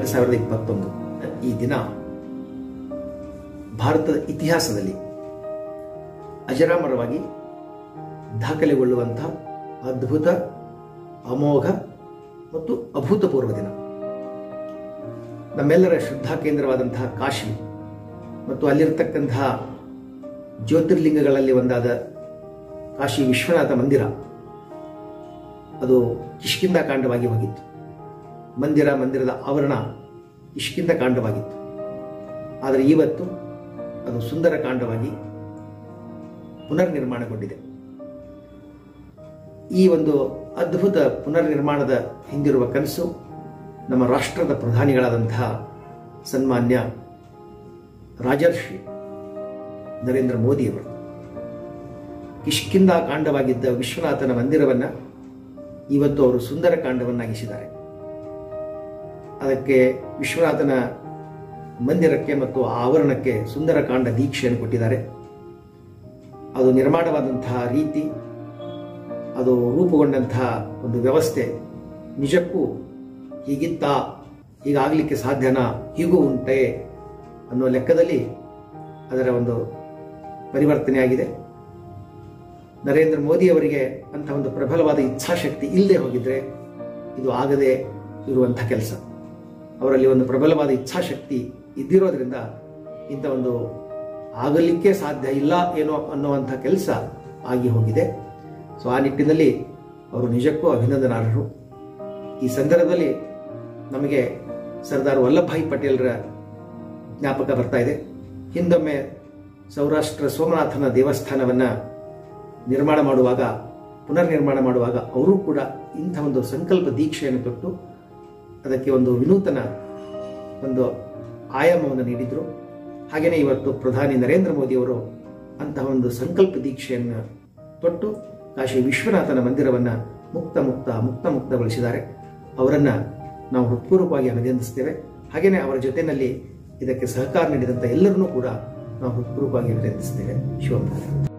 ಎರಡು ಸಾವಿರದ ಇಪ್ಪತ್ತೊಂದು ಈ ದಿನ ಭಾರತದ ಇತಿಹಾಸದಲ್ಲಿ ಅಜರಾಮರವಾಗಿ ದಾಖಲೆಗೊಳ್ಳುವಂತಹ ಅದ್ಭುತ ಅಮೋಘ ಮತ್ತು ಅಭೂತಪೂರ್ವ ದಿನ ನಮ್ಮೆಲ್ಲರ ಶ್ರದ್ಧಾ ಕೇಂದ್ರವಾದಂತಹ ಕಾಶಿ ಮತ್ತು ಅಲ್ಲಿರತಕ್ಕಂತಹ ಜ್ಯೋತಿರ್ಲಿಂಗಗಳಲ್ಲಿ ಒಂದಾದ ಕಾಶಿ ವಿಶ್ವನಾಥ ಮಂದಿರ ಅದು ಕಿಷ್ಕಿಂದ ಕಾಂಡವಾಗಿ ಹೋಗಿತ್ತು ಮಂದಿರ ಮಂದಿರದ ಆವರಣ ಕಿಷ್ಕಿಂದ ಕಾಂಡವಾಗಿತ್ತು ಆದರೆ ಇವತ್ತು ಅದು ಸುಂದರ ಕಾಂಡವಾಗಿ ಪುನರ್ ನಿರ್ಮಾಣಗೊಂಡಿದೆ ಈ ಒಂದು ಅದ್ಭುತ ಪುನರ್ ನಿರ್ಮಾಣದ ಹಿಂದಿರುವ ಕನಸು ನಮ್ಮ ರಾಷ್ಟ್ರದ ಪ್ರಧಾನಿಗಳಾದಂತಹ ಸನ್ಮಾನ್ಯ ರಾಜರ್ಷಿ ನರೇಂದ್ರ ಮೋದಿಯವರು ಕಿಷ್ಕಿಂದ ಕಾಂಡವಾಗಿದ್ದ ವಿಶ್ವನಾಥನ ಮಂದಿರವನ್ನು ಇವತ್ತು ಅವರು ಸುಂದರ ಕಾಂಡವನ್ನಾಗಿಸಿದ್ದಾರೆ ಅದಕ್ಕೆ ವಿಶ್ವನಾಥನ ಮಂದಿರಕ್ಕೆ ಮತ್ತು ಆ ಆವರಣಕ್ಕೆ ಸುಂದರ ಕಾಂಡ ದೀಕ್ಷೆಯನ್ನು ಕೊಟ್ಟಿದ್ದಾರೆ ಅದು ನಿರ್ಮಾಣವಾದಂತಹ ರೀತಿ ಅದು ರೂಪುಗೊಂಡಂತಹ ಒಂದು ವ್ಯವಸ್ಥೆ ನಿಜಕ್ಕೂ ಹೀಗಿತ್ತ ಹೀಗಾಗಲಿಕ್ಕೆ ಸಾಧ್ಯನಾ ಹೀಗೂ ಉಂಟೆ ಅನ್ನೋ ಲೆಕ್ಕದಲ್ಲಿ ಅದರ ಒಂದು ಪರಿವರ್ತನೆಯಾಗಿದೆ ನರೇಂದ್ರ ಮೋದಿ ಅವರಿಗೆ ಅಂತ ಒಂದು ಪ್ರಬಲವಾದ ಇಚ್ಛಾಶಕ್ತಿ ಇಲ್ಲದೆ ಹೋಗಿದ್ರೆ ಇದು ಆಗದೆ ಇರುವಂಥ ಕೆಲಸ ಅವರಲ್ಲಿ ಒಂದು ಪ್ರಬಲವಾದ ಇಚ್ಛಾಶಕ್ತಿ ಇದ್ದಿರೋದ್ರಿಂದ ಇಂಥ ಒಂದು ಆಗಲಿಕ್ಕೆ ಸಾಧ್ಯ ಇಲ್ಲ ಏನೋ ಅನ್ನುವಂಥ ಕೆಲಸ ಆಗಿ ಹೋಗಿದೆ ಸೊ ಆ ನಿಟ್ಟಿನಲ್ಲಿ ಅವರು ನಿಜಕ್ಕೂ ಅಭಿನಂದನಾರ್ಹರು ಈ ಸಂದರ್ಭದಲ್ಲಿ ನಮಗೆ ಸರ್ದಾರ್ ವಲ್ಲಭಭಾಯಿ ಪಟೇಲ್ರ ಜ್ಞಾಪಕ ಬರ್ತಾ ಇದೆ ಹಿಂದೊಮ್ಮೆ ಸೌರಾಷ್ಟ್ರ ಸೋಮನಾಥನ ದೇವಸ್ಥಾನವನ್ನು ನಿರ್ಮಾಣ ಮಾಡುವಾಗ ಪುನರ್ ನಿರ್ಮಾಣ ಮಾಡುವಾಗ ಅವರು ಕೂಡ ಇಂಥ ಒಂದು ಸಂಕಲ್ಪ ದೀಕ್ಷೆಯನ್ನು ತೊಟ್ಟು ಅದಕ್ಕೆ ಒಂದು ವಿನೂತನ ಒಂದು ಆಯಾಮವನ್ನು ನೀಡಿದರು ಹಾಗೆಯೇ ಇವತ್ತು ಪ್ರಧಾನಿ ನರೇಂದ್ರ ಮೋದಿಯವರು ಅಂತಹ ಒಂದು ಸಂಕಲ್ಪ ದೀಕ್ಷೆಯನ್ನು ತೊಟ್ಟು ಕಾಶಿ ವಿಶ್ವನಾಥನ ಮಂದಿರವನ್ನು ಮುಕ್ತ ಮುಕ್ತ ಮುಕ್ತ ಮುಕ್ತಗೊಳಿಸಿದ್ದಾರೆ ಅವರನ್ನು ನಾವು ಹೃತ್ಪೂರ್ವಕವಾಗಿ ಅಭಿನಂದಿಸ್ತೇವೆ ಹಾಗೆಯೇ ಅವರ ಜೊತೆಯಲ್ಲಿ ಇದಕ್ಕೆ ಸಹಕಾರ ನೀಡಿದಂಥ ಎಲ್ಲರನ್ನೂ ಕೂಡ ನಾವು ಹೃತ್ಪೂರ್ವಕವಾಗಿ ಅಭಿನಂದಿಸ್ತೇವೆ ಶಿವಮೊಗ್ಗ